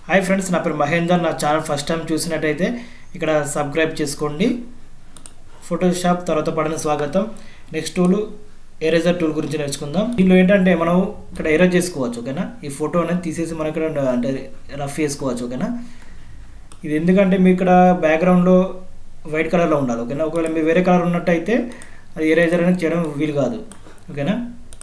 hi friends నా పేరు మహేందర్ నా ఛానల్ ఫస్ట్ టైం చూసినట్టయితే ఇక్కడ సబ్స్క్రైబ్ చేసుకోండి ఫోటోషాప్ తర్వాత పడిన స్వాగతం నెక్స్ట్ టూల్ ఎరేజర్ టూల్ గురించి నేర్చుకుందాం దీనిలో ఏంటంటే మనం ఇక్కడ ఎరేజ్ చేసుకోవచ్చు ఓకేనా ఈ ఫోటో అనేది తీసేసి మనం ఇక్కడ అంటే రఫ్ చేసుకోవచ్చు ఓకేనా ఇది ఎందుకంటే మీ ఇక్కడ బ్యాక్గ్రౌండ్లో వైట్ కలర్లో ఉండాలి ఓకేనా ఒకవేళ మీ వేరే కలర్ ఉన్నట్టయితే అది ఎరేజర్ అనేది చేయడం వీలు కాదు ఓకేనా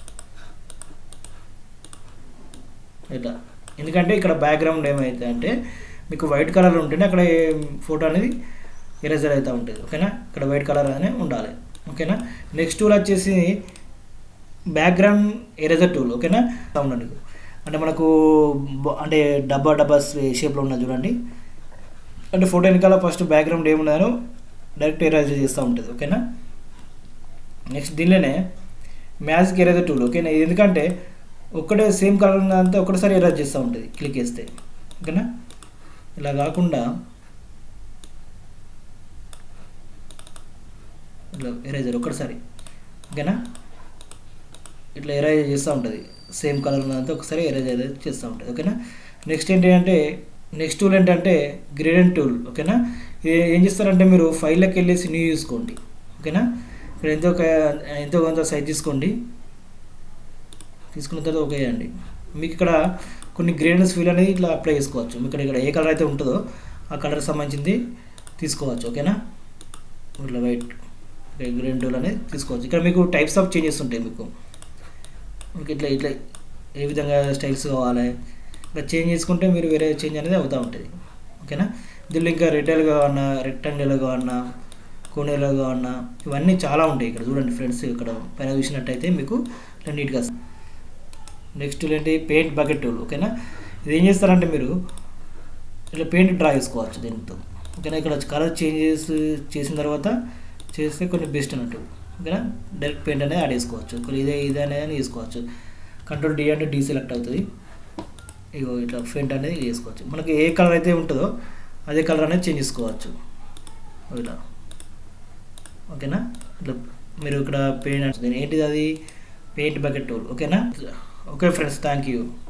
ఇట్లా ఎందుకంటే ఇక్కడ బ్యాక్గ్రౌండ్ ఏమైతే అంటే మీకు వైట్ కలర్ ఉంటేనే అక్కడ ఫోటో అనేది ఎరేజర్ అవుతూ ఉంటుంది ఓకేనా ఇక్కడ వైట్ కలర్ అనే ఉండాలి ఓకేనా నెక్స్ట్ టూల్ వచ్చేసి బ్యాక్గ్రౌండ్ ఎరేజర్ టూల్ ఓకేనా ఉండండి అంటే మనకు బ- అంటే డబ్బా డబ్బా షేప్లో ఉన్నది చూడండి అంటే ఫోటో వెనకాల ఫస్ట్ బ్యాక్గ్రౌండ్ ఏమున్నదో డైరెక్ట్ ఎరేజర్ చేస్తూ ఉంటుంది ఓకేనా నెక్స్ట్ దీనిలోనే మ్యాజిక్ ఎరేజర్ టూల్ ఓకేనా ఇది ఎందుకంటే ఒక్కటే సేమ్ కలర్ ఉన్నదంతా ఒకటేసారి ఎరేజ్ చేస్తూ ఉంటుంది క్లిక్ చేస్తే ఓకేనా ఇలా కాకుండా ఇట్లా ఎరేజర్ ఒక్కటిసారి ఓకేనా ఇట్లా ఎరేజ్ చేస్తూ ఉంటుంది సేమ్ కలర్ ఉన్నదంతా ఒకసారి ఎరేజ్ ఎరేజ్ చేస్తూ ఉంటుంది ఓకేనా నెక్స్ట్ ఏంటి అంటే నెక్స్ట్ టూల్ ఏంటంటే గ్రేడెంట్ టూల్ ఓకేనా ఇది ఏం చేస్తారంటే మీరు ఫైల్లోకి వెళ్ళేసి న్యూ చూసుకోండి ఓకేనా ఇక్కడ ఎంతో ఒక- ఎంతో కొంత సైజ్ తీసుకోండి తీసుకున్న తర్వాత ఓకే అండి మీకు ఇక్కడ కొన్ని గ్రేడెన్స్ ఫీల్ అనేది ఇట్లా అప్లై చేసుకోవచ్చు మీకు ఇక్కడ ఇక్కడ ఏ కలర్ అయితే ఉంటుందో ఆ కలర్ సంబంధించింది తీసుకోవచ్చు ఓకేనా ఇట్లా వైట్ గ్రీన్ టూల్ అనేది తీసుకోవచ్చు ఇక్కడ మీకు టైప్స్ ఆఫ్ చేంజెస్ ఉంటాయి మీకు మీకు ఇట్లా ఇట్లా ఏ విధంగా స్టైల్స్ కావాలి ఇట్లా చేంజ్ చేసుకుంటే మీరు వేరే చేంజ్ అనేది అవుతూ ఉంటుంది ఓకేనా దీనిలో ఇంకా రిటైల్గా కావన్నా రెక్టాంగిల్గా కావన్నా కోనేలో కావన్నా ఇవన్నీ చాలా ఉంటాయి ఇక్కడ చూడండి ఫ్రెండ్స్ ఇక్కడ పైన చూసినట్టయితే మీకు ఇట్లా నీట్గా నెక్స్ట్ ఏంటి పెయింట్ బకెట్ టూల్ ఓకేనా ఇది ఏం చేస్తారంటే మీరు ఇట్లా పెయింట్ డ్రా చేసుకోవచ్చు దీంతో ఓకేనా ఇక్కడ కలర్ చేంజెస్ చేసిన తర్వాత చేస్తే కొన్ని బెస్ట్ అన్నట్టు ఓకేనా డైరెక్ట్ పెయింట్ అనేది యాడ్ చేసుకోవచ్చు కొన్ని ఇదే ఇదే అనేది తీసుకోవచ్చు కంట్రోల్ డి అంటే డీ సెలెక్ట్ అవుతుంది ఇగో ఇట్లా పెయింట్ అనేది చేసుకోవచ్చు మనకి ఏ కలర్ అయితే ఉంటుందో అదే కలర్ అనేది చేంజ్ చేసుకోవచ్చు ఇట్లా ఓకేనా ఇట్లా మీరు ఇక్కడ పెయింట్ ఏంటిది అది పెయింట్ బకెట్ టూల్ ఓకేనా ఓకే ఫ్రెండ్స్ థ్యాంక్ యూ